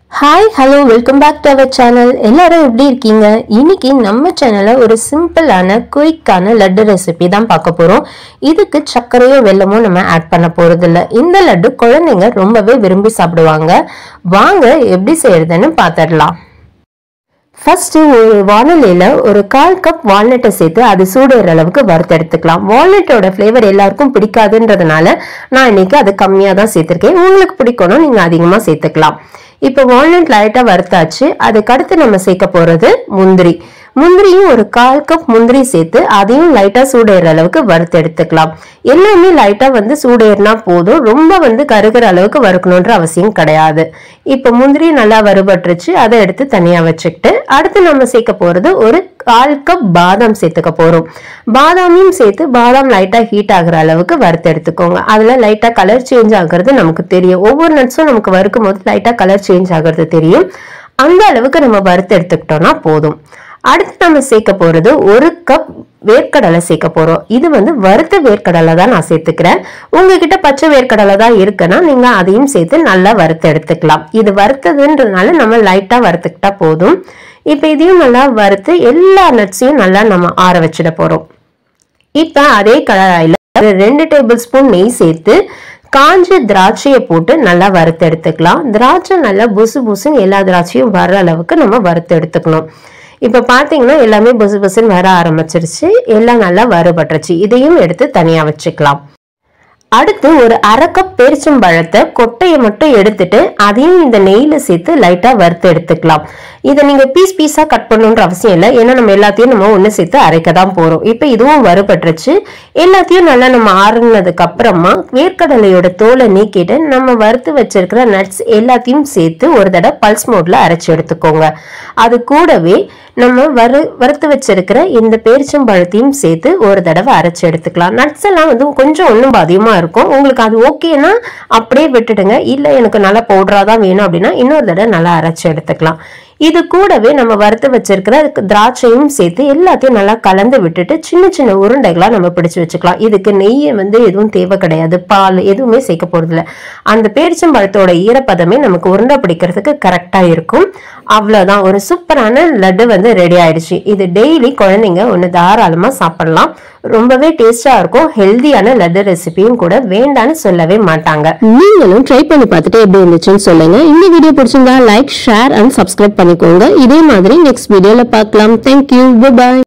hi hello welcome back to our channel எல்லாரும் எப்படி இருக்கீங்க இன்னைக்கு நம்ம சேனல்ல ஒரு சிம்பிளான குயிக்கான லட்டு ரெசிபி தான் பார்க்க போறோம் இதுக்கு சர்க்கரையோ வெல்லமோ நம்ம ஆட் பண்ண போறது இல்ல இந்த லட்டு குழந்தைங்க ரொம்பவே விரும்பி சாப்பிடுவாங்க வாங்க எப்படி செய்யறதுன்னு பார்த்துடலாம் ஃபர்ஸ்ட் ஒரு வானிலையில ஒரு கால் கப் வால்நட்டை சேர்த்து அது சூடுற அளவுக்கு வறுத்து எடுத்துக்கலாம் வால்நட்டோட ஃப்ளேவர் எல்லாருக்கும் பிடிக்காதுன்றதுனால நான் இன்னைக்கு அது கம்மியா தான் சேர்த்திருக்கேன் உங்களுக்கு பிடிக்கணும் நீங்க அதிகமா சேர்த்துக்கலாம் இப்போ வால்நட் லைட்டா வறுத்தாச்சு அதுக்கு அடுத்து நம்ம சேர்க்க போறது முந்திரி முந்திரியும் ஒரு கால் கப் முந்திரி சேர்த்து அதையும் லைட்டா சூடேற அளவுக்கு வறுத்து எடுத்துக்கலாம் எல்லாமே லைட்டா வந்து சூடேறினா போதும் ரொம்ப வந்து கருகிற அளவுக்கு வறுக்கணுன்ற அவசியம் கிடையாது இப்போ முந்திரி நல்லா வறுபட்டுருச்சு அதை எடுத்து தனியா வச்சுக்கிட்டு அடுத்து நம்ம சேர்க்க போறது ஒரு கால் கப் பாதாம் சேர்த்துக்க போறோம் பாதாமையும் சேர்த்து பாதாம் லைட்டா ஹீட் ஆகுற அளவுக்கு வறுத்து எடுத்துக்கோங்க அதுல லைட்டா கலர் சேஞ்ச் ஆகுறது நமக்கு தெரியும் ஒவ்வொரு நட்ஸும் நமக்கு வறுக்கும் போது லைட்டா கலர் சேஞ்ச் ஆகுறது தெரியும் அந்த அளவுக்கு நம்ம வறுத்து எடுத்துக்கிட்டோம்னா போதும் அடுத்து நம்ம சேர்க்க போறது ஒரு கப் வேர்க்கடலை சேர்க்க போறோம் இது வந்து வறுத்த வேர்க்கடலை தான் நான் சேர்த்துக்கிறேன் உங்ககிட்ட பச்சை வேர்க்கடலை தான் இருக்குன்னா நீங்க அதையும் சேர்த்து நல்லா வறுத்து எடுத்துக்கலாம் இது வறுத்ததுன்றதுனால நம்ம லைட்டா வறுத்துக்கிட்டா போதும் இப்போ இதையும் நல்லா வறுத்து எல்லா நட்ஸையும் நல்லா நம்ம ஆற வச்சிட போறோம் இப்போ அதே கடாயில ஒரு ரெண்டு டேபிள் ஸ்பூன் நெய் சேர்த்து காஞ்ச திராட்சையை போட்டு நல்லா வறுத்து எடுத்துக்கலாம் திராட்சை நல்லா புசு புசுன்னு எல்லா திராட்சையும் வர அளவுக்கு நம்ம வறுத்து எடுத்துக்கணும் இப்போ பார்த்தீங்கன்னா எல்லாமே புசு புசுன்னு வர ஆரம்பிச்சிருச்சு எல்லாம் நல்லா வறுபட்டுருச்சு இதையும் எடுத்து தனியாக வச்சுக்கலாம் அடுத்து ஒரு அரை கப் பேரிச்சம்பழத்தை கொட்டையை மட்டும் எடுத்துட்டு அதையும் இந்த நெய்ல சேர்த்து லைட்டா வறுத்து எடுத்துக்கலாம் இதை நீங்க பீஸ் பீஸா கட் பண்ணணுன்ற அவசியம் இல்லை ஏன்னா நம்ம எல்லாத்தையும் நம்ம ஒண்ணு சேர்த்து அரைக்க தான் போறோம் இப்போ இதுவும் வறுபட்டுருச்சு எல்லாத்தையும் நல்லா நம்ம ஆறுனதுக்கு அப்புறமா வேர்க்கடலையோட தோலை நீக்கிட்டு நம்ம வறுத்து வச்சிருக்கிற நட்ஸ் எல்லாத்தையும் சேர்த்து ஒரு தடவை பல்ஸ் மோட்ல அரைச்சு எடுத்துக்கோங்க அது கூடவே நம்ம வறு வறுத்து வச்சிருக்கிற இந்த பேரிச்சம்பழத்தையும் சேர்த்து ஒரு தடவை அரைச்சு எடுத்துக்கலாம் நட்ஸ் எல்லாம் வந்து கொஞ்சம் ஒன்றும் அதிகமா இருக்கும் உங்களுக்கு அது ஓகேனா அப்படியே விட்டுடுங்க இல்லை எனக்கு நல்லா பவுடரா தான் வேணும் அப்படின்னா இன்னொரு தடவை நல்லா அரைச்சு எடுத்துக்கலாம் இது கூடவே நம்ம வறுத்து வச்சிருக்கிற திராட்சையும் சேர்த்து எல்லாத்தையும் நல்லா கலந்து விட்டுட்டு சின்ன சின்ன உருண்டைகளா நம்ம பிடிச்சு வச்சுக்கலாம் இதுக்கு நெய் வந்து எதுவும் தேவை கிடையாது பால் எதுவுமே சேர்க்க போறதில்ல அந்த பேரிச்சம்பழத்தோட ஈரப்பதமே நமக்கு உருண்டை பிடிக்கிறதுக்கு கரெக்டா இருக்கும் அவ்வளவுதான் ஒரு சூப்பரான லட்டு வந்து ரெடி ஆயிடுச்சு இது டெய்லி குழந்தைங்க ஒன்று தாராளமா சாப்பிடலாம் ரொம்பவே டேஸ்டா இருக்கும் ஹெல்தியான லட்டு ரெசிபியும் கூட வேண்டான்னு சொல்லவே மாட்டாங்க நீங்களும் ட்ரை பண்ணி பார்த்துட்டு எப்படி இருந்துச்சுன்னு சொல்லுங்க இந்த வீடியோ பிடிச்சிருந்தா லைக் ஷேர் அண்ட் சப்ஸ்கிரைப் பண்ணிக்கோங்க இதே மாதிரி நெக்ஸ்ட் வீடியோல பார்க்கலாம் தேங்க்யூ பாய்